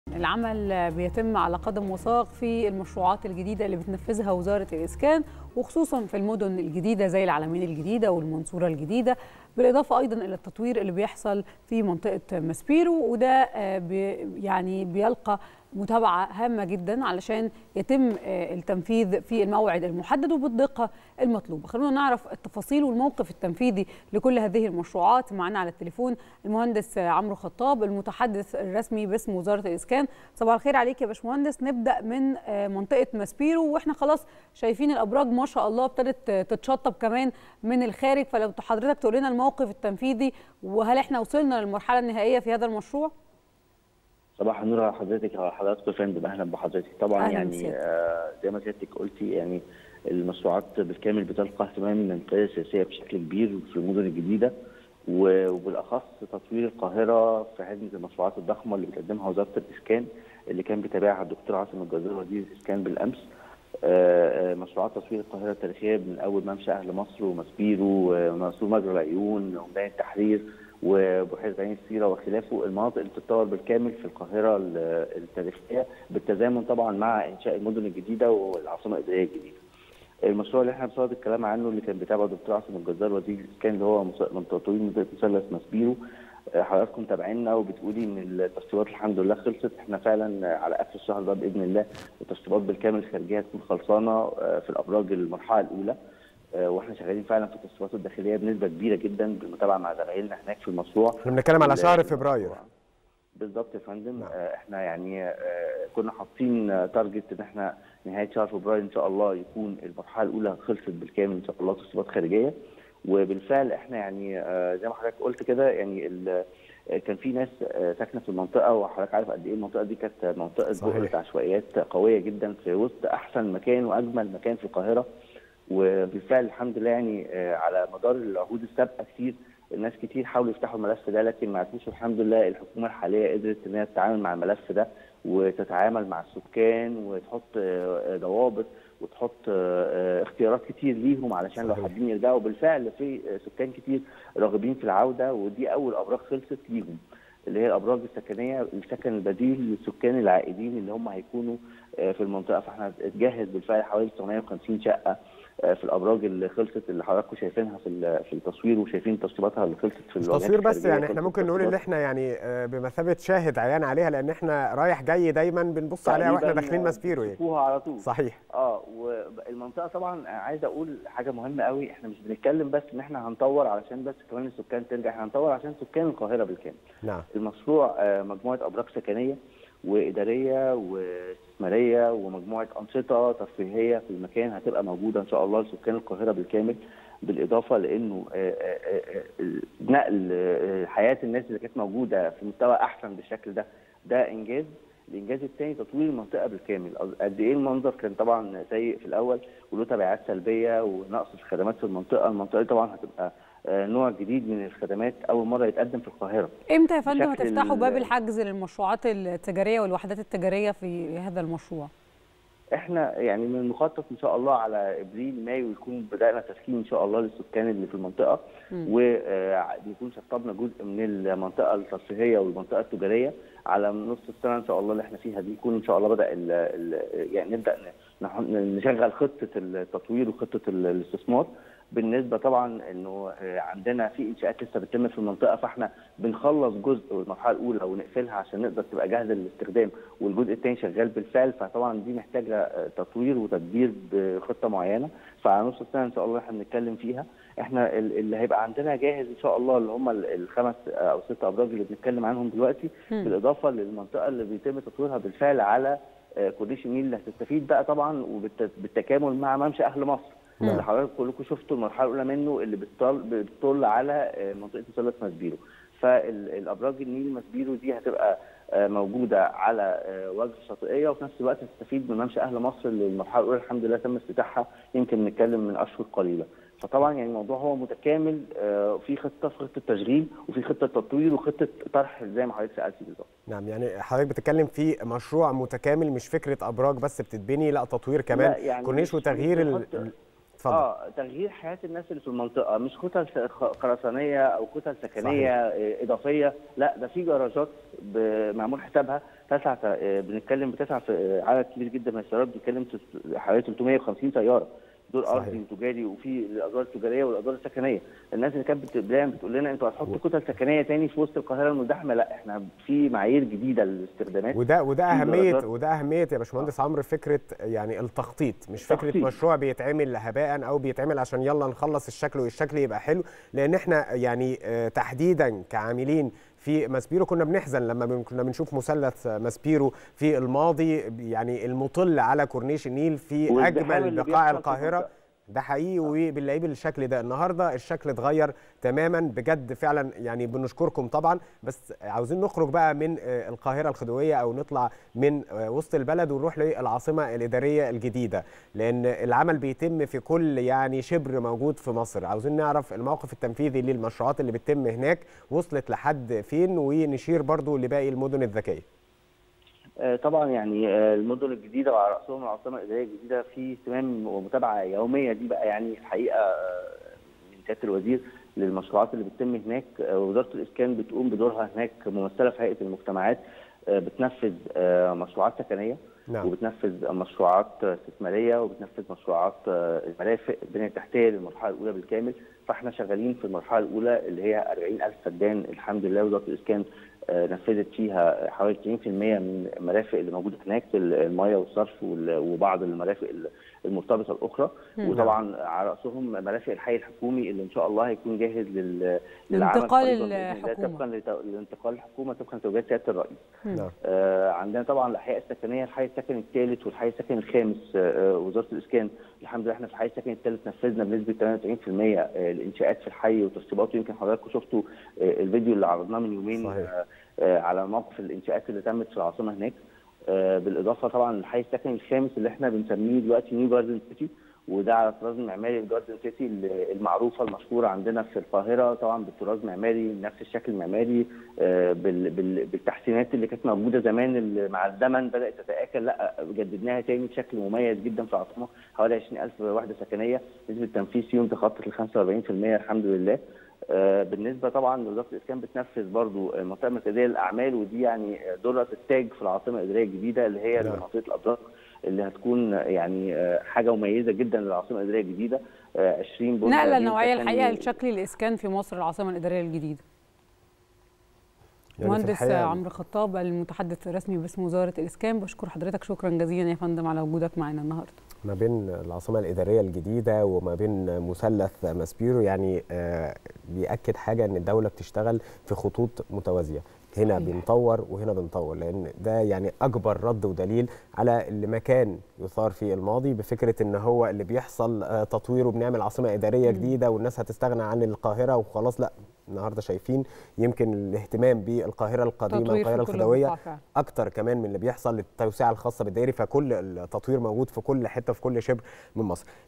العمل بيتم على قدم وساق في المشروعات الجديدة اللي بتنفذها وزارة الإسكان وخصوصا في المدن الجديدة زي العلمين الجديدة والمنصورة الجديدة بالإضافة أيضا إلى التطوير اللي بيحصل في منطقة ماسبيرو وده بي يعني بيلقى متابعة هامة جدا علشان يتم التنفيذ في الموعد المحدد وبالدقة المطلوبة خلونا نعرف التفاصيل والموقف التنفيذي لكل هذه المشروعات معنا على التليفون المهندس عمرو خطاب المتحدث الرسمي باسم وزارة الإسكان صباح الخير عليك يا باشمهندس نبدأ من منطقة ماسبيرو وإحنا خلاص شايفين الأبراج ما شاء الله ابتدت تتشطب كمان من الخارج فلو حضرتك تقول لنا الموقف التنفيذي وهل احنا وصلنا للمرحلة النهائية في هذا المشروع؟ صباح النور على حضرتك على حضرتك يا فندم اهلا بحضرتك طبعا يعني آه زي ما سيادتك قلتي يعني المشروعات بالكامل بتلقى اهتمام من القياده السياسيه بشكل كبير في المدن الجديده وبالاخص تطوير القاهره في حزمه المشروعات الضخمه اللي بتقدمها وزاره الاسكان اللي كان بيتابعها الدكتور عاصم الجزار وزير الاسكان بالامس آه مشروعات تطوير القاهره التاريخيه من اول ممشى اهل مصر ومسبيرو ومنصور مجرى العيون وميدان التحرير وبحيره عين السيره وخلافه المناطق اللي بتتطور بالكامل في القاهره التاريخيه بالتزامن طبعا مع انشاء المدن الجديده والعاصمه الاداريه الجديده. المشروع اللي احنا بصدد الكلام عنه اللي كان بيتابعه الدكتور عاصم الجزار وزير الاسكان اللي هو من تطوير منطقه مثلث ماسبيرو حضراتكم متابعينا وبتقولي ان التشطيبات الحمد لله خلصت احنا فعلا على اخر الشهر ده باذن الله التشطيبات بالكامل الخارجيه هتكون خلصانه في الابراج المرحله الاولى واحنا شغالين فعلا في التشطيبات الداخليه بنسبه كبيره جدا بالمتابعه مع زمايلنا هناك في المشروع احنا بنتكلم على شهر فبراير بالظبط يا فندم نعم. احنا يعني كنا حاطين تارجت ان احنا نهايه شهر فبراير ان شاء الله يكون المرحله الاولى خلصت بالكامل ان شاء الله تشطيبات خارجيه وبالفعل احنا يعني زي ما حضرتك قلت كده يعني كان في ناس ساكنه في المنطقه وحضرتك عارف قد ايه المنطقه دي كانت منطقه بؤره عشوائيات قويه جدا في وسط احسن مكان واجمل مكان في القاهره وبالفعل الحمد لله يعني على مدار العهود السابقه كتير الناس كتير حاولوا يفتحوا الملف ده لكن ما عرفوش الحمد لله الحكومه الحاليه قدرت ان هي تتعامل مع الملف ده وتتعامل مع السكان وتحط ضوابط وتحط اختيارات كتير ليهم علشان لو حابين يرجعوا بالفعل في سكان كتير راغبين في العوده ودي اول ابراج خلصت ليهم اللي هي الابراج السكنيه السكن البديل للسكان العائدين اللي هم هيكونوا في المنطقه فاحنا اتجهز بالفعل حوالي 950 شقه في الابراج اللي خلصت اللي حضراتكم شايفينها في في التصوير وشايفين تشطيباتها اللي خلصت في التصوير بس يعني احنا ممكن نقول ان احنا يعني بمثابه شاهد عيان عليها لان احنا رايح جاي دايما بنبص عليها واحنا داخلين ماسبيرو يعني على طول صحيح اه والمنطقه طبعا عايز اقول حاجه مهمه قوي احنا مش بنتكلم بس ان احنا هنطور علشان بس كمان السكان ترجع احنا هنطور عشان سكان القاهره بالكامل نعم المشروع مجموعه ابراج سكنيه واداريه واستثماريه ومجموعه انشطه ترفيهيه في المكان هتبقى موجوده ان شاء الله لسكان القاهره بالكامل بالاضافه لانه نقل حياه الناس اللي كانت موجوده في مستوى احسن بالشكل ده ده انجاز الانجاز الثاني تطوير المنطقه بالكامل قد ايه المنظر كان طبعا سيء في الاول وله تبعات سلبيه ونقص في الخدمات في المنطقه المنطقه طبعا هتبقى نوع جديد من الخدمات اول مره يتقدم في القاهره امتى يا فندم هتفتحوا باب الحجز للمشروعات التجاريه والوحدات التجاريه في هذا المشروع احنا يعني من المخطط ان شاء الله على ابريل مايو يكون بدانا تسكين ان شاء الله للسكان اللي في المنطقه ويكون شطبنا جزء من المنطقه الترفيهيه والمنطقه التجاريه على نص السنه ان شاء الله اللي احنا فيها دي يكون ان شاء الله بدا ال ال يعني نبدا نشغل خطه التطوير وخطه الاستثمار بالنسبه طبعا انه عندنا في انشاءات لسه بتتم في المنطقه فاحنا بنخلص جزء المرحله الاولى ونقفلها عشان نقدر تبقى جاهزه للاستخدام والجزء الثاني شغال بالفعل فطبعا دي محتاجه تطوير وتدبير بخطه معينه فعلى نص السنه ان شاء الله احنا بنتكلم فيها احنا اللي هيبقى عندنا جاهز ان شاء الله اللي هم الخمس او ست ابراج اللي بنتكلم عنهم دلوقتي م. بالاضافه للمنطقه اللي بيتم تطويرها بالفعل على كورنيش النيل اللي هتستفيد بقى طبعا وبالتكامل مع ممشى اهل مصر اللي حضرتك كلكم شفتوا المرحله الاولى منه اللي بتطل بتطل على منطقه مثلث ماسبيرو فالابراج النيل ماسبيرو دي هتبقى موجوده على وجه شاطئيه وفي نفس الوقت تستفيد من ممشى اهل مصر اللي المرحله الاولى الحمد لله تم افتتاحها يمكن نتكلم من اشهر قليله فطبعا يعني الموضوع هو متكامل في خطه في خطه تشغيل وفي خطه تطوير وخطه طرح زي ما حضرتك سالتي بالظبط. نعم يعني حضرتك بتتكلم في مشروع متكامل مش فكره ابراج بس بتتبني لا تطوير كمان لا يعني كورنيش وتغيير ال... اتفضل اه تغيير حياه الناس اللي في المنطقه مش كتل س- خ- خرسانيه او كتل سكنيه آه، اضافيه لا ده في جراجات ب- معمول حسابها تسع ت- آه، بنتكلم بتسع في آه، عدد كبير جدا من السيارات بنتكلم تس- حوالي 350 سياره دور صحيح. ارضي وتجاري وفي الادوار التجاريه والادوار السكنيه الناس اللي كانت بت- دايما بتقول لنا انتوا هتحطوا كتل سكنيه تاني في وسط القاهره المزدحمه لا احنا في معايير جديده للاستخدامات وده وده في اهميه درجات. وده اهميه يا باشمهندس عمرو فكره يعني التخطيط مش فكره التخطيط. مشروع بيتعمل هباء او بيتعمل عشان يلا نخلص الشكل والشكل يبقى حلو لان احنا يعني آه، تحديدا كعاملين في ماسبيرو كنا بنحزن لما بن- كنا بنشوف مثلث ماسبيرو في الماضي يعني المطل على كورنيش النيل في والازدحام اجمل اللي بقاع بيحصل في القاهره المنطقة. ده حقيقي وبنلاقيه بالشكل ده النهارده الشكل اتغير تماما بجد فعلا يعني بنشكركم طبعا بس عاوزين نخرج بقى من آه، القاهره الخديويه او نطلع من آه، وسط البلد ونروح للعاصمه الاداريه الجديده لان العمل بيتم في كل يعني شبر موجود في مصر عاوزين نعرف الموقف التنفيذي للمشروعات اللي بتتم هناك وصلت لحد فين ونشير برضو لباقي المدن الذكيه آه، طبعا يعني آه، المدن الجديده وعلى راسهم العاصمه الاداريه الجديده في اهتمام ومتابعه يوميه دي بقى يعني الحقيقه آه، من سياده الوزير للمشروعات اللي بتتم هناك آه، وزاره الاسكان بتقوم بدورها هناك ممثله في هيئه المجتمعات آه، بتنفذ آه، مشروعات سكنيه نعم. وبتنفذ مشروعات استثماريه وبتنفذ مشروعات آه، المرافق البنيه التحتيه للمرحله الاولى بالكامل فاحنا شغالين في المرحله الاولى اللي هي 40000 فدان الحمد لله وزاره الاسكان آه، نفذت فيها حوالي 90% من المرافق اللي موجوده هناك المياه والصرف وال- وبعض المرافق ال- المرتبطه الاخرى وطبعا على راسهم مرافق الحي الحكومي اللي ان شاء الله هيكون جاهز لل للعمل لانتقال قريباً بإذن الله الحكومة. طبقا لت- لانتقال الحكومه طبقا لتوجيهات سياده الرئيس نعم آه، عندنا طبعا الاحياء السكنيه الحي السكني الثالث والحي السكني الخامس آه، آه، وزاره الاسكان الحمد لله احنا في الحي السكني الثالث نفذنا بنسبه 98% آه، الانشاءات في الحي وتشطيباته يمكن حضراتكم شفتوا آه، الفيديو اللي عرضناه من يومين صحيح. آه، آه، على موقف الانشاءات اللي تمت في العاصمه هناك آه، بالاضافه طبعا للحي السكني الخامس اللي احنا بنسميه دلوقتي نيو جاردن سيتي وده على الطراز المعماري الجاردن سيتي المعروفه المشهوره عندنا في القاهره طبعا بالطراز معماري نفس الشكل المعماري آه، بال- بال- بالتحسينات اللي كانت موجوده زمان اللي مع الزمن بدات تتاكل لا جددناها تاني بشكل مميز جدا في العاصمه حوالي 20000 وحده سكنيه نسبه تنفيذ فيهم تخطط ل 45% الحمد لله آه، بالنسبه طبعا لوزاره الاسكان بتنفذ برضو المنطقه المركزيه للاعمال ودي يعني دره التاج في العاصمه الاداريه الجديده اللي هي نعم. منطقه الابراج اللي هتكون يعني آه، حاجه مميزه جدا للعاصمه الاداريه الجديده آه، 20 برج نقله قديم نوعيه سكني. الحقيقه لشكل الاسكان في مصر العاصمه الاداريه الجديده يعني في مهندس الحقيقة عمرو خطاب المتحدث الرسمي باسم وزاره الاسكان بشكر حضرتك شكرا جزيلا يا فندم على وجودك معنا النهارده ما بين العاصمة الإدارية الجديدة وما بين مثلث ماسبيرو يعني آه، بيأكد حاجة إن الدولة بتشتغل في خطوط متوازية هنا صحيح. بنطور وهنا بنطور لأن ده يعني أكبر رد ودليل على اللي ما كان يثار في الماضي بفكرة إن هو اللي بيحصل آه، تطوير وبنعمل عاصمة إدارية جديدة والناس هتستغنى عن القاهرة وخلاص لا النهارده شايفين يمكن الاهتمام بالقاهرة القديمة تطوير في القاهرة كل الخديوية البقاع فعلا. اكتر كمان من اللي بيحصل للتوسعه الخاصه بالدائري فكل التطوير موجود في كل حته في كل شبر من مصر